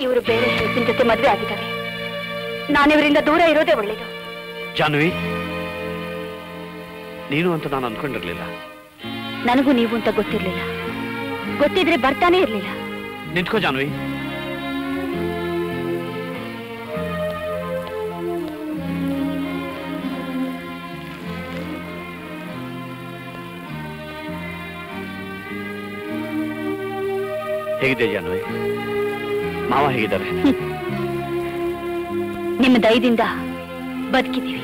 ಇವರು ಬೇರೆ ಹೆಂಗಸಿನ ಜೊತೆ ಮದುವೆ ಆಗಿದ್ದಾರೆ ನಾನಿವರಿಂದ ದೂರ ಇರೋದೇ ಒಳ್ಳೇದು ಜಾನ್ವಿ ನೀನು ಅಂತ ನಾನು ಅನ್ಕೊಂಡಿರ್ಲಿಲ್ಲ ನನಗೂ ನೀವು ಅಂತ ಗೊತ್ತಿರ್ಲಿಲ್ಲ ಗೊತ್ತಿದ್ರೆ ಬರ್ತಾನೆ ಇರ್ಲಿಲ್ಲ ನಿಂತ್ಕೋ ಜಾನ್ವಿ ಹೇಗಿದೆ ಜಾನ್ವಿ ಮಾವ ಹೇಗಿದ್ದಾರೆ ನಿಮ್ಮ ದಯದಿಂದ ಬದುಕಿದ್ದೀವಿ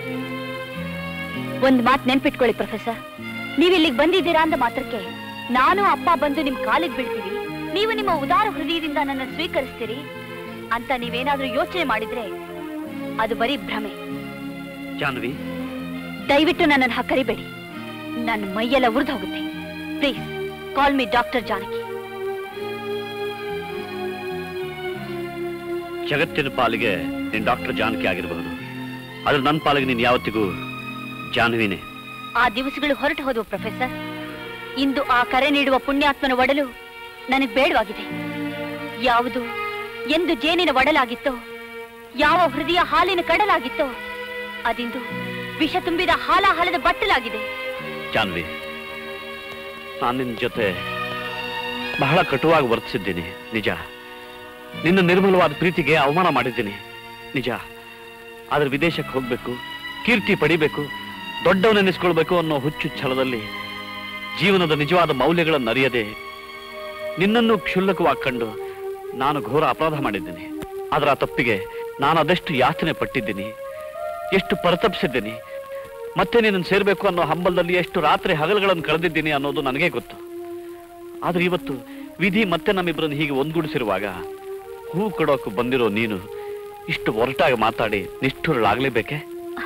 ಒಂದ್ ಮಾತ್ ನೆನ್ಪಿಟ್ಕೊಳ್ಳಿ ಪ್ರೊಫೆಸರ್ ನೀವು ಇಲ್ಲಿಗೆ ಬಂದಿದ್ದೀರಾ ಅಂದ ಮಾತ್ರಕ್ಕೆ ನಾನು ಅಪ್ಪ ಬಂದು ನಿಮ್ ಕಾಲಿಗೆ ಬೀಳ್ತೀವಿ ನೀವು ನಿಮ್ಮ ಉದಾರ ಹೃದಯದಿಂದ ನನ್ನ ಸ್ವೀಕರಿಸ್ತೀರಿ ಅಂತ ನೀವೇನಾದ್ರೂ ಯೋಚನೆ ಮಾಡಿದ್ರೆ ಅದು ಬರೀ ಭ್ರಮೆ ಜಾನ್ವಿ ದಯವಿಟ್ಟು ನನ್ನನ್ನು ಕರಿಬೇಡಿ ನನ್ನ ಮೈಯೆಲ್ಲ ಉರಿದು ಹೋಗುತ್ತೆ please call me doctor Janaki ಜಗತ್ತಿನ ಪಾಲಿಗೆ ನೀನ್ ಡಾಕ್ಟರ್ ಜಾನಕಿ ಆಗಿರಬಹುದು ಆದ್ರೆ ನನ್ನ ಪಾಲಿಗೆ ನೀನ್ ಯಾವತ್ತಿಗೂ ಜಾನ್ವಿನೇ ಆ ದಿವಸಗಳು ಹೊರಟು ಹೋದವು ಪ್ರೊಫೆಸರ್ ಇಂದು ಆ ಕರೆ ನೀಡುವ ಪುಣ್ಯಾತ್ಮನ ಒಡಲು ನನಗೆ ಬೇಡವಾಗಿದೆ ಯಾವುದು ಎಂದು ಜೇನಿನ ಒಡಲಾಗಿತ್ತೋ ಯಾವ ಹೃದಯ ಹಾಲಿನ ಕಡಲಾಗಿತ್ತೋ ಅದಿಂದು ವಿಷ ತುಂಬಿದ ಹಾಲಾಹಲದ ಬಟ್ಟಲಾಗಿದೆ ಜಾನ್ವಿ ನಾನು ನಿನ್ನ ಜೊತೆ ಬಹಳ ಕಟುವಾಗಿ ವರ್ತಿಸಿದ್ದೀನಿ ನಿಜ ನಿನ್ನ ನಿರ್ಮಲವಾದ ಪ್ರೀತಿಗೆ ಅವಮಾನ ಮಾಡಿದ್ದೀನಿ ನಿಜ ಆದ್ರೆ ವಿದೇಶಕ್ಕೆ ಹೋಗ್ಬೇಕು ಕೀರ್ತಿ ಪಡಿಬೇಕು ದೊಡ್ಡವನೆನಿಸ್ಕೊಳ್ಬೇಕು ಅನ್ನೋ ಹುಚ್ಚು ಛಲದಲ್ಲಿ ಜೀವನದ ನಿಜವಾದ ಮೌಲ್ಯಗಳನ್ನು ಅರಿಯದೆ ನಿನ್ನನ್ನು ಕ್ಷುಲ್ಲಕವಾಗಿ ಕಂಡು ನಾನು ಘೋರ ಅಪರಾಧ ಮಾಡಿದ್ದೀನಿ ಅದರ ಆ ತಪ್ಪಿಗೆ ನಾನು ಅದೆಷ್ಟು ಯಾತನೆ ಪಟ್ಟಿದ್ದೀನಿ ಎಷ್ಟು ಪರಿತಪಿಸಿದ್ದೀನಿ ಮತ್ತೆ ನಿನ್ನನ್ನು ಸೇರ್ಬೇಕು ಅನ್ನೋ ಹಂಬಲದಲ್ಲಿ ಎಷ್ಟು ರಾತ್ರಿ ಹಗಲುಗಳನ್ನು ಕಳೆದಿದ್ದೀನಿ ಅನ್ನೋದು ನನಗೆ ಗೊತ್ತು ಆದ್ರೆ ಇವತ್ತು ವಿಧಿ ಮತ್ತೆ ನಮ್ಮಿಬ್ಬರನ್ನು ಹೀಗೆ ಒಂದ್ಗೂಡಿಸಿರುವಾಗ ಹೂ ಕೊಡೋಕೆ ಬಂದಿರೋ ನೀನು ಇಷ್ಟು ಒರಟಾಗಿ ಮಾತಾಡಿ ನಿಷ್ಠುರಳಾಗ್ಲೇಬೇಕೆ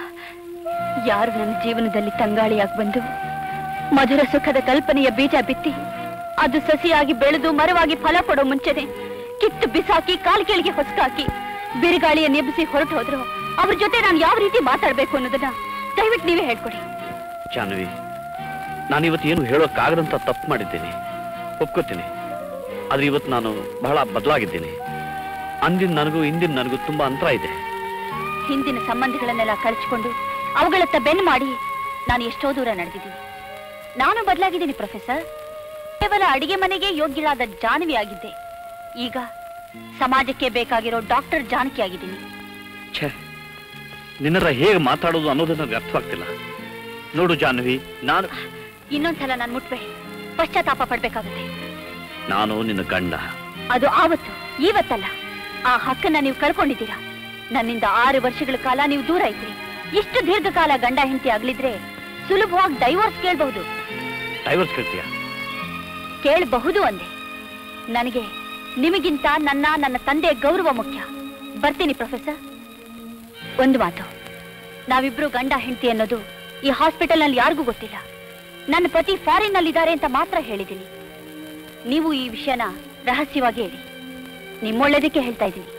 ಯಾರು ನನ್ನ ಜೀವನದಲ್ಲಿ ತಂಗಾಳಿಯಾಗಿ ಬಂದು ಮಧುರ ಸುಖದ ಕಲ್ಪನೆಯ ಬೀಜ ಬಿತ್ತಿ ಅದು ಸಸಿಯಾಗಿ ಬೆಳೆದು ಮರವಾಗಿ ಫಲ ಕೊಡೋ ಮುಂಚೆನೆ ಕಿತ್ತು ಬಿಸಾಕಿ ಕಾಲ್ ಕೆಳಗೆ ಹೊಸ್ಕಾಕಿ ಬಿರುಗಾಳಿಯ ನೆಬ್ಬಿಸಿ ಹೊರಟು ಹೋದ್ರು ಅವ್ರ ಜೊತೆ ನಾನು ಯಾವ ರೀತಿ ಮಾತಾಡ್ಬೇಕು ಅನ್ನೋದನ್ನ ದಯವಿಟ್ಟು ನೀವೇ ಹೇಳ್ಕೊಡಿ ಜಾನ್ವಿ ನಾನಿವತ್ತು ಏನು ಹೇಳೋಕ್ಕಾಗದಂತ ತಪ್ಪು ಮಾಡಿದ್ದೀನಿ ಒಪ್ಕೋತೀನಿ ಆದ್ರೆ ಇವತ್ತು ನಾನು ಬಹಳ ಬದಲಾಗಿದ್ದೀನಿ ಅಂದಿನ ನನಗೂ ಇಂದಿನ ನನಗೂ ತುಂಬಾ ಅಂತರ ಇದೆ ಹಿಂದಿನ ಸಂಬಂಧಗಳನ್ನೆಲ್ಲ ಕಳಚಿಕೊಂಡು ಅವುಗಳತ್ತ ಬೆನ್ನು ಮಾಡಿ ನಾನು ಎಷ್ಟೋ ದೂರ ನಡೆದಿದ್ದೀನಿ ನಾನು ಬದಲಾಗಿದ್ದೀನಿ ಪ್ರೊಫೆಸರ್ ಕೇವಲ ಅಡಿಗೆ ಮನೆಗೆ ಯೋಗ್ಯಳಾದ ಜಾನ್ವಿ ಆಗಿದ್ದೆ ಈಗ ಸಮಾಜಕ್ಕೆ ಬೇಕಾಗಿರೋ ಡಾಕ್ಟರ್ ಜಾನಕಿ ಆಗಿದ್ದೀನಿ ಛೇ ನಿನ್ನರ ಹೇಗೆ ಮಾತಾಡೋದು ಅನ್ನೋದು ನನಗೆ ಅರ್ಥವಾಗ್ತಿಲ್ಲ ನೋಡು ಜಾಹ್ನವಿ ನಾನು ಇನ್ನೊಂದ್ಸಲ ನಾನು ಮುಟ್ಬೇಡಿ ಪಶ್ಚಾತ್ತಾಪ ಪಡ್ಬೇಕಾಗುತ್ತೆ ನಾನು ನಿನ್ನ ಗಂಡ ಅದು ಆವತ್ತು ಇವತ್ತಲ್ಲ ಆ ಹಕ್ಕನ್ನ ನೀವು ಕಳ್ಕೊಂಡಿದ್ದೀರಾ ನನ್ನಿಂದ ಆರು ವರ್ಷಗಳ ಕಾಲ ನೀವು ದೂರ ಇದ್ರಿ ಇಷ್ಟು ದೀರ್ಘಕಾಲ ಗಂಡ ಹೆಂಡತಿ ಆಗ್ಲಿದ್ರೆ ಸುಲಭವಾಗಿ ಡೈವೋರ್ಸ್ ಕೇಳಬಹುದು ಡೈವರ್ಸ್ ಕೇಳ್ತೀಯ ಕೇಳಬಹುದು ಅಂದೆ ನನಗೆ ನಿಮಗಿಂತ ನನ್ನ ನನ್ನ ತಂದೆ ಗೌರವ ಮುಖ್ಯ ಬರ್ತೀನಿ ಪ್ರೊಫೆಸರ್ ಒಂದು ಮಾತು ನಾವಿಬ್ರು ಗಂಡ ಹೆಂಡತಿ ಅನ್ನೋದು ಈ ಹಾಸ್ಪಿಟಲ್ನಲ್ಲಿ ಯಾರಿಗೂ ಗೊತ್ತಿಲ್ಲ ನನ್ನ ಪತಿ ಫಾರಿನ್ ನಲ್ಲಿದ್ದಾರೆ ಅಂತ ಮಾತ್ರ ಹೇಳಿದ್ದೀನಿ ನೀವು ಈ ವಿಷಯನ ರಹಸ್ಯವಾಗಿ ಹೇಳಿ ನಿಮ್ಮೊಳ್ಳೇದಕ್ಕೆ ಹೇಳ್ತಾ ಇದ್ದೀನಿ